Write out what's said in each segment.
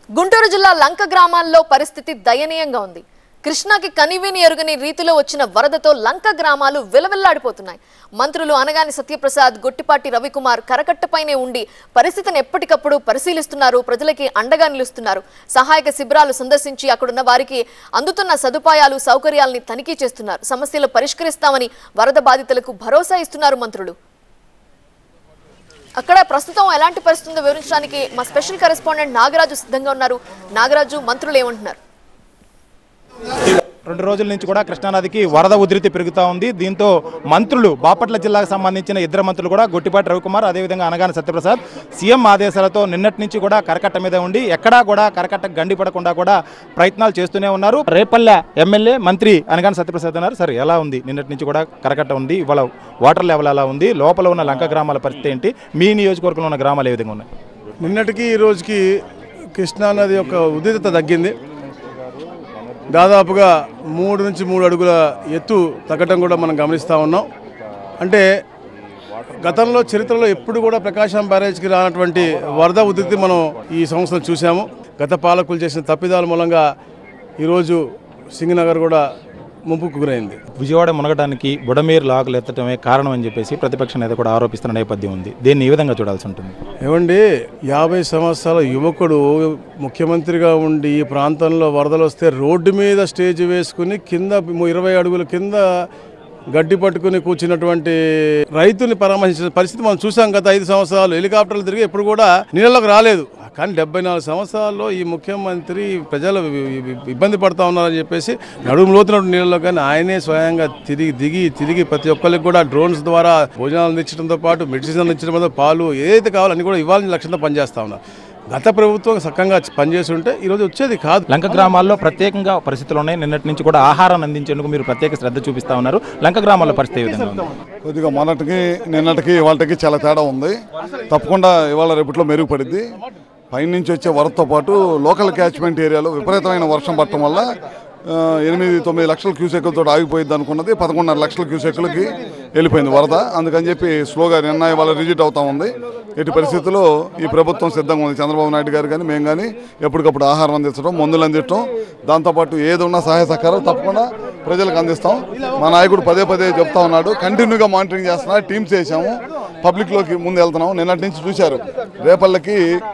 గుంటూరు జిల్లా లంక గ్రామాల్లో పరిస్థితి దయనీయంగా ఉంది కృష్ణాకి కనివిని ఎరుగని రీతిలో వచ్చిన వరదతో లంక గ్రామాలు విలవిల్లాడిపోతున్నాయి మంత్రులు అనగాని సత్యప్రసాద్ గొట్టిపాటి రవికుమార్ కరకట్టపైనే ఉండి పరిస్థితిని ఎప్పటికప్పుడు పరిశీలిస్తున్నారు ప్రజలకి అండగా నిలుస్తున్నారు సహాయక శిబిరాలు సందర్శించి అక్కడున్న వారికి అందుతున్న సదుపాయాలు సౌకర్యాలని తనిఖీ చేస్తున్నారు సమస్యలు పరిష్కరిస్తామని వరద బాధితులకు భరోసా ఇస్తున్నారు మంత్రులు అక్కడ ప్రస్తుతం ఎలాంటి పరిస్థితి ఉందో వివరించడానికి మా స్పెషల్ కరెస్పాండెంట్ నాగరాజు సిద్ధంగా ఉన్నారు నాగరాజు మంత్రులు ఏమంటున్నారు రెండు రోజుల నుంచి కూడా కృష్ణానదికి వరద ఉధృతి పెరుగుతూ ఉంది దీంతో మంత్రులు బాపట్ల జిల్లాకు సంబంధించిన ఇద్దరు మంత్రులు కూడా గొట్టిపాటి రవికుమార్ అదేవిధంగా అనగాని సత్యప్రసాద్ సీఎం ఆదేశాలతో నిన్నటి నుంచి కూడా కరకట్ట మీద ఉండి ఎక్కడా కూడా కరకట్ట గండి పడకుండా కూడా ప్రయత్నాలు చేస్తూనే ఉన్నారు రేపల్లె ఎమ్మెల్యే మంత్రి అనగాని సత్యప్రసాద్ అన్నారు సరే ఎలా ఉంది నిన్నటి నుంచి కూడా కరకట్ట ఉంది ఇవాళ వాటర్ లెవెల్ ఎలా ఉంది లోపల ఉన్న లంక గ్రామాల పరిస్థితి ఏంటి మీ నియోజకవర్గంలో ఉన్న గ్రామాలు ఏ విధంగా ఉన్నాయి నిన్నటికి ఈ రోజుకి కృష్ణానది యొక్క ఉద్రిక్తత తగ్గింది దాదాపుగా మూడు నుంచి మూడు అడుగుల ఎత్తు తగ్గటం కూడా మనం గమనిస్తూ ఉన్నాం అంటే గతంలో చరిత్రలో ఎప్పుడు కూడా ప్రకాశం బ్యారేజ్కి రానటువంటి వరద ఉధృతి మనం ఈ సంవత్సరం చూసాము గత పాలకులు చేసిన తప్పిదాల మూలంగా ఈరోజు సింగనగర్ కూడా ముంపుకు గురైంది విజయవాడ మునగడానికి బుడమేరు లాగులు ఎత్తడమే కారణం అని చెప్పేసి ప్రతిపక్ష నేత కూడా ఆరోపిస్తున్న నేపథ్యం ఉంది దీన్ని ఈ విధంగా చూడాల్సి ఉంటుంది ఏమండి యాభై సంవత్సరాల యువకుడు ముఖ్యమంత్రిగా ఉండి ఈ ప్రాంతంలో వరదలు వస్తే రోడ్డు మీద స్టేజ్ వేసుకుని కింద ఇరవై అడుగుల కింద గడ్డి పట్టుకుని కూర్చున్నటువంటి రైతుని పరామర్శించిన పరిస్థితి మనం చూసాం గత ఐదు సంవత్సరాలు హెలికాప్టర్లు తిరిగి ఎప్పుడు కూడా నీళ్ళలోకి రాలేదు కానీ డెబ్బై నాలుగు సంవత్సరాల్లో ఈ ముఖ్యమంత్రి ప్రజలు ఇబ్బంది పడతా ఉన్నారని చెప్పేసి నడుము లోతున్నటువంటి నీళ్ళలో కానీ ఆయనే స్వయంగా తిరిగి దిగి తిరిగి ప్రతి ఒక్కరికి కూడా డ్రోన్స్ ద్వారా భోజనాలు అందించడంతో పాటు మెడిసిన్ అందించడంతో పాలు ఏదైతే కావాలో అన్ని కూడా ఇవ్వాలని లక్ష్యంతో పనిచేస్తా ఉన్నారు గత ప్రభుత్వం సక్కంగా పనిచేసి ఉంటే ఈరోజు వచ్చేది కాదు లంక గ్రామాల్లో ప్రత్యేకంగా పరిస్థితులు ఉన్నాయి నిన్నటి నుంచి కూడా ఆహారాన్ని అందించేందుకు మీరు ప్రత్యేక శ్రద్ధ చూపిస్తా ఉన్నారు లంక గ్రామాల్లో పరిస్థితి ఏ విధంగా ఉంది కొద్దిగా మొన్నటికి నిన్నటికి ఇవాళకి చాలా తేడా ఉంది తప్పకుండా ఇవాళ రేపట్లో మెరుగుపడింది పైనుంచి వచ్చే వరదతో పాటు లోకల్ క్యాచ్మెంట్ ఏరియాలో విపరీతమైన వర్షం పడటం వల్ల ఆ, ఎనిమిది తొమ్మిది లక్షల క్యూసెక్కులతో ఆగిపోయింది అనుకున్నది పదకొండున్నర లక్షల క్యూసెక్కులకి వెళ్ళిపోయింది వరద అందుకని చెప్పి స్లోగా నిన్న ఇవాళ రిజిట్ అవుతా ఉంది ఎట్టి పరిస్థితుల్లో ఈ ప్రభుత్వం సిద్ధంగా ఉంది చంద్రబాబు నాయుడు గారు కానీ మేము కానీ ఎప్పటికప్పుడు ఆహారం అందించడం మందులు అందించడం దాంతోపాటు ఏది ఉన్నా సహాయ సహకారాలు తప్పకుండా ప్రజలకు అందిస్తాం మా నాయకుడు పదే పదే చెప్తా ఉన్నాడు కంటిన్యూగా మానిటరింగ్ చేస్తున్నారు టీమ్స్ వేసాము పబ్లిక్లోకి ముందు వెళ్తున్నాం నిన్నటి నుంచి చూశారు రేపల్లకి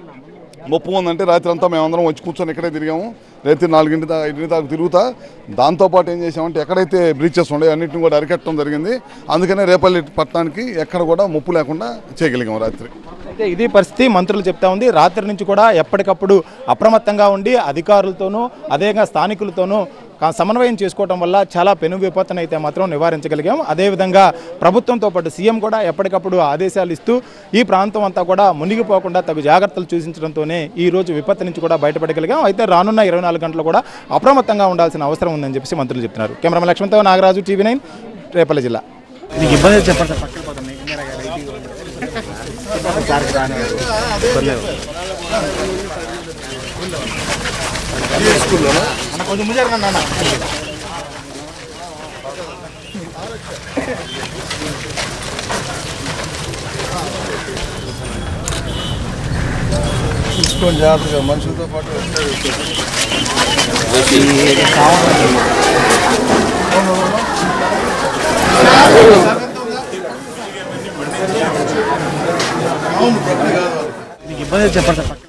ముప్పు ఉందంటే రాత్రి అంతా మేమందరం వచ్చి కూర్చొని ఇక్కడే తిరిగాము రాత్రి నాలుగింటి దాకా ఐదింటి దాకా తిరుగుతా దాంతోపాటు ఏం చేసామంటే ఎక్కడైతే బ్రీచెస్ ఉండే అన్నింటిని కూడా అరికట్టడం జరిగింది అందుకనే రేపల్లి పట్టణానికి ఎక్కడ కూడా ముప్పు లేకుండా చేయగలిగాం రాత్రి అయితే ఇది పరిస్థితి మంత్రులు చెప్తా ఉంది రాత్రి నుంచి కూడా ఎప్పటికప్పుడు అప్రమత్తంగా ఉండి అధికారులతోనూ అదేవిధంగా స్థానికులతోనూ కా- సమన్వయం చేసుకోవడం వల్ల చాలా పెను విపత్తును అయితే మాత్రం నివారించగలిగాం అదేవిధంగా ప్రభుత్వంతో పాటు సీఎం కూడా ఎప్పటికప్పుడు ఆదేశాలు ఇస్తూ ఈ ప్రాంతం అంతా కూడా మునిగిపోకుండా తగు జాగ్రత్తలు సూచించడంతోనే ఈ రోజు విపత్తు నుంచి కూడా బయటపడగలిగాం అయితే రానున్న ఇరవై నాలుగు గంటలు కూడా అప్రమత్తంగా ఉండాల్సిన అవసరం ఉందని చెప్పేసి మంత్రులు చెప్తున్నారు కెమెరామెన్ లక్ష్మణ్తో నాగరాజు టీవీ నైన్ రేపల్లి జిల్లా నీకు ఇబ్బంది చెప్పండి సార్ పక్కన పోతాం కొంచెం ముందు జరగండి అన్న చూసుకొని జాగ్రత్తగా మనుషులతో పాటు నీకు ఇబ్బంది చెప్పండి సార్ పక్కన